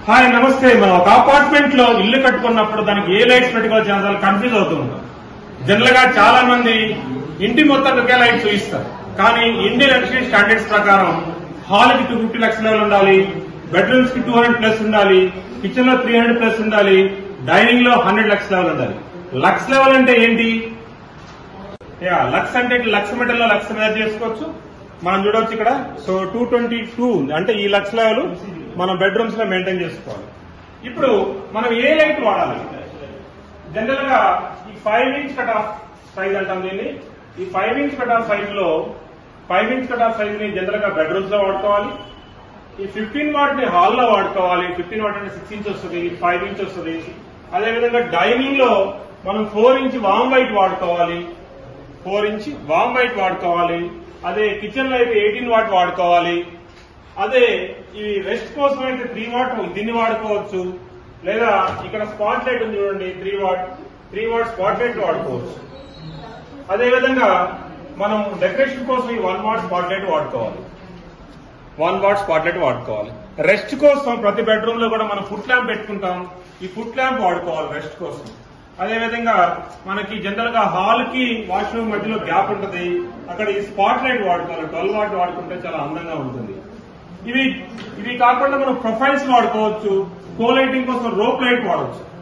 hi నమస్తే మనం ఒక అపార్ట్మెంట్ లో ఇల్లు కట్టుకున్నప్పుడు దానికి ఏ లైట్స్ పెట్టుకోవాలి చాలా కన్ఫ్యూజ్ అవుతూ ఉంటాం జనరల్ గా చాలా మంది ఇంటి మొత్తం ఒకే లైట్ చూపిస్తారు కానీ ఇండియన్ ఎలక్ట్రిసిటీ స్టాండర్డ్స్ ప్రకారం హాల్ కి టూ ఫిఫ్టీ లక్షల లెవెల్ ఉండాలి బెడ్రూమ్స్ కి టూ హండ్రెడ్ ప్లస్ ఉండాలి కిచెన్ లో త్రీ హండ్రెడ్ ప్లస్ ఉండాలి డైనింగ్ లో హండ్రెడ్ లక్ష లెవెల్ ఉండాలి లక్స్ లెవెల్ అంటే ఏంటి యా లక్స్ అంటే ఇట్లా లక్ష మీటర్ లో లక్ష మీద చేసుకోవచ్చు మనం చూడవచ్చు ఇక్కడ సో టూ ట్వంటీ టూ అంటే ఈ లక్ష లెవెల్ మనం బెడ్రూమ్స్ లో మెయింటైన్ చేసుకోవాలి ఇప్పుడు మనం ఏ లైట్ వాడాలి జనరల్ గా ఈ five inch cut off size అంటాం దీన్ని ఈ five inch cut off size లో five inch cut off size ని జనరల్ గా బెడ్రూమ్స్ లో వాడుకోవాలి ఈ ఫిఫ్టీన్ వాట్ ని హాల్ లో వాడుకోవాలి ఫిఫ్టీన్ వాట్ అంటే సిక్స్ ఇంచ్ వస్తుంది ఫైవ్ ఇంచ్ వస్తుంది అదేవిధంగా డైనింగ్ లో మనం ఫోర్ ఇంచ్ వామ్ వైట్ వాడుకోవాలి ఫోర్ ఇంచ్ వామ్ వైట్ వాడుకోవాలి అదే కిచెన్ లో అయితే ఎయిటీన్ వాట్ వాడుకోవాలి అదే ఈ రెస్ట్ కోసం అయితే త్రీ వాట్ దీన్ని వాడుకోవచ్చు లేదా ఇక్కడ స్పాట్ లైట్ ఉంది చూడండి three watt three watt spot light వాడుకోవచ్చు అదే విధంగా మనం డెకరేషన్ కోసం ఈ వన్ వాట్ స్పాట్ లైట్ వాడుకోవాలి వన్ వాట్ స్పాట్ లైట్ వాడుకోవాలి రెస్ట్ కోసం ప్రతి బెడ్రూమ్ లో కూడా మనం ఫుట్ ల్యాంప్ పెట్టుకుంటాం ఈ ఫుట్ ల్యాంప్ వాడుకోవాలి రెస్ట్ కోసం అదే విధంగా మనకి జనరల్ గా హాల్ కి వాష్రూమ్ మధ్యలో గ్యాప్ ఉంటది అక్కడ ఈ స్పాట్ లైట్ వాడుకోవాలి ట్వెల్వ్ వాట్ వాడుకుంటే చాలా అందంగా ఉంటుంది ఇవి ఇవి కాకుండా మనం ప్రొఫైల్స్ వాడుకోవచ్చు కో లైటింగ్ కోసం రోప్ లైట్ వాడవచ్చు